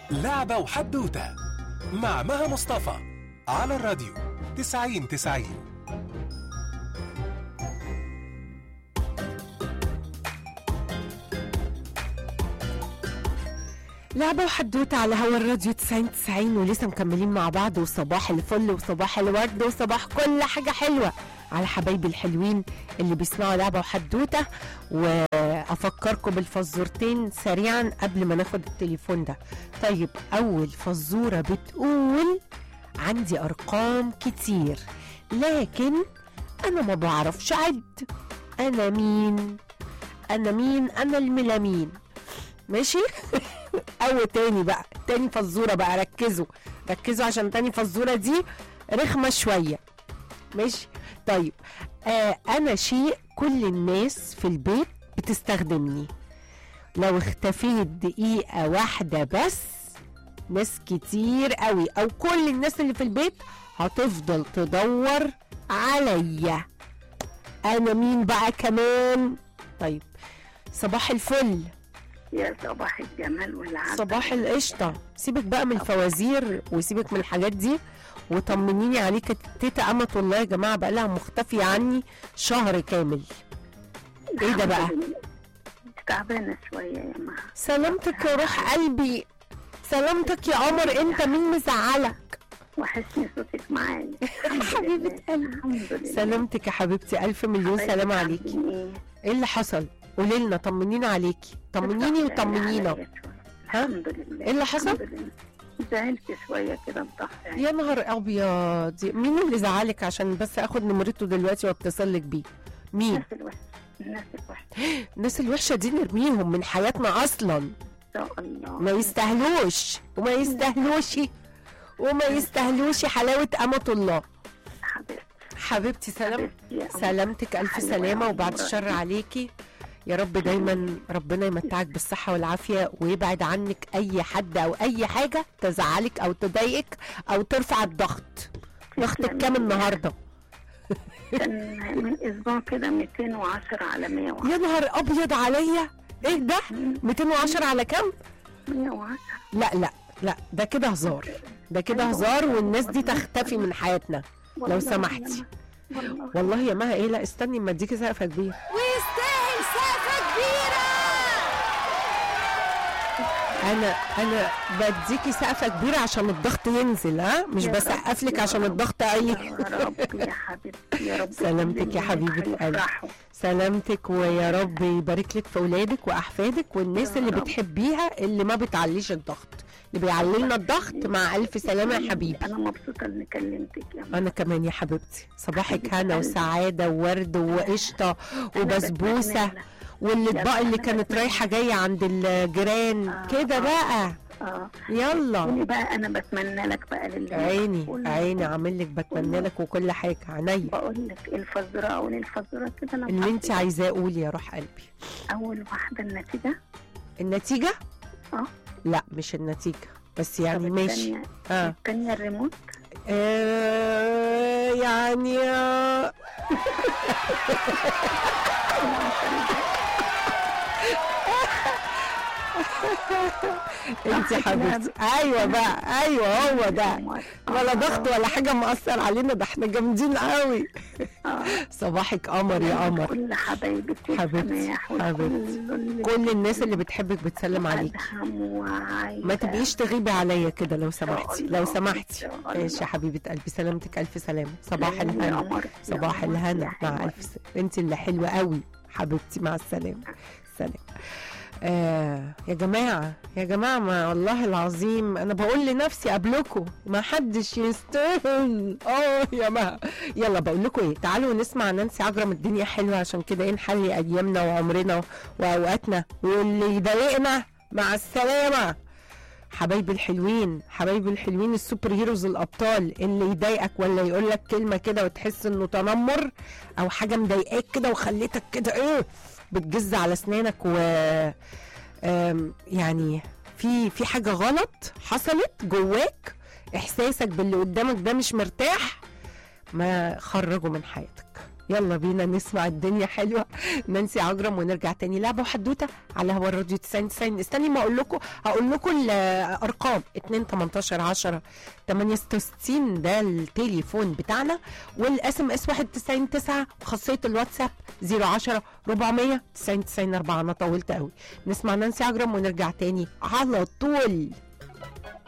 لعبة وحدوتة مع مها مصطفى على الراديو 90 90 لعبة وحدوتة على هوا الراديو 90 90 ولسه مكملين مع بعض وصباح الفل وصباح الورد وصباح كل حاجة حلوة على حبايبي الحلوين اللي بيسمعوا لعبة وحدوتة وأفكركم بالفزورتين سريعا قبل ما ناخد التليفون ده طيب أول فزورة بتقول عندي أرقام كتير لكن أنا ما بعرفش أعد أنا مين أنا مين أنا الملامين ماشي او تاني بقى تاني فزوره بقى ركزوا ركزوا عشان تاني فزوره دي رخمه شويه ماشي طيب آه انا شيء كل الناس في البيت بتستخدمني لو اختفيت دقيقه واحده بس ناس كتير قوي او كل الناس اللي في البيت هتفضل تدور عليا انا مين بقى كمان طيب صباح الفل يا صباح الجمال والعسل صباح القشطة سيبك بقى من الفوازير وسيبك من الحاجات دي وطمنيني عليك تيتا أمة والله يا جماعة بقى لها مختفية عني شهر كامل ايه ده بقى تعبانة شوية يا مها سلامتك يا روح قلبي سلامتك يا قمر انت مين مزعلك وحشني صوتك معايا الحمد حبيبة لله. قلبي. الحمد لله سلامتك يا حبيبتي ألف مليون حبايبي سلام عليكي عاملين ايه؟ ايه اللي حصل قولي لنا طمنينا عليكي طمنيني زعلانة وطمنينا عليا شوية. ها؟ الحمد لله إيه اللي حصل؟ الحمد لله. زعلت شوية كده مضحية يا نهار ابيض مين اللي زعلك عشان بس اخد نمرته دلوقتي واتصل لك بيه مين الناس الوحشة الناس الوحشة الناس الوحشه دي نرميهم من حياتنا اصلا إن شاء الله ما يستاهلوش وما يستاهلوش وما يستاهلوش حلاوه امة الله حبيبتي حبيبتي سلام حبيبتي يا قمر. سلامتك الف حلوة سلامه يا وبعد قمر. الشر عليكي يا رب دايما ربنا يمتعك بالصحه والعافيه ويبعد عنك اي حد او اي حاجه تزعلك او تضايقك او ترفع الضغط ضغطك تسلمي كام لي. النهارده كان من اسبوع كده 210 على 110 يا نهار ابيض عليا ايه ده 210 على كام 110 لا لا لا ده كده هزار ده كده أيوة. هزار والناس دي تختفي من حياتنا والله سمحتي. يا مها. والله والله يا مها ايه لا استني اما اديكي سقفه كبيره ويستاهل سقفة كبيرة انا انا بديكي سقفه كبيره عشان الضغط ينزل ها مش يا بسقف رب، لك يا عشان رب. الضغط عالي يا رب يا حبيبتي يا رب سلامتك يا حبيبة قلبي. هيفرحوا. سلامتك ويا رب يبارك لك في اولادك واحفادك والناس يا اللي رب. بتحبيها اللي ما بتعليش الضغط اللي بيعلي لنا الضغط مع الف سلامه يا حبيبي انا مبسوطه اني كلمتك يا ماما انا كمان يا حبيبتي صباحك حبيبة هنا قلبي. وسعاده وورد وقشطه وبسبوسه والاطباق اللي كانت رايحه جايه عند الجيران آه، كده آه. بقى اه يلا قولي بقى انا بتمنى لك بقى لله عيني قولي. عيني عامل لك بتمنى لك وكل حاجه عينيا بقول لك الفزوره اقول الفزوره كده انا اللي انت بعرف. عايزاه قولي يا روح قلبي اول واحده النتيجه النتيجه اه لا مش النتيجه بس يعني طب ماشي التانية- اه, التانية الريموت آه يعني آه انت حبيبتي ايوه بقى ايوه هو ده ولا ضغط ولا حاجه مأثر علينا ده احنا جامدين قوي آه. صباحك قمر يا قمر كل حبايبي حبيبتي، حبيبتي. كل الناس اللي بتحبك بتسلم عليك ما تبقيش تغيبي عليا كده لو سمحتي الله، لو إن سمحتي شاء الله. ماشي يا حبيبه قلبي سلامتك الف سلامه صباح الهنا صباح الهنا مع الف س... انت اللي حلوه قوي حبيبتي مع السلامه سلام آه يا جماعة يا جماعة ما والله العظيم أنا بقول لنفسي قبلكم ما حدش يستاهل اه يا ما يلا بقول لكم إيه تعالوا نسمع نانسي عجرم الدنيا حلوة عشان كده إيه نحلي أيامنا وعمرنا وأوقاتنا واللي يضايقنا مع السلامة حبايبي الحلوين حبايبي الحلوين السوبر هيروز الابطال اللي يضايقك ولا يقول لك كلمه كده وتحس انه تنمر او حاجه مضايقاك كده وخليتك كده ايه بتجز على اسنانك و آم، يعني في في حاجه غلط حصلت جواك احساسك باللي قدامك ده مش مرتاح ما خرجه من حياتك يلا بينا نسمع الدنيا حلوه نانسي عجرم ونرجع تاني لعبه وحدوته على هوا الراديو 90 90 استني ما اقول لكم هقول لكم الارقام 2 18 10 68 ده التليفون بتاعنا والاس ام اس 91 9 وخاصيه الواتساب 010 400 90 90 4 انا طولت قوي نسمع نانسي عجرم ونرجع تاني على طول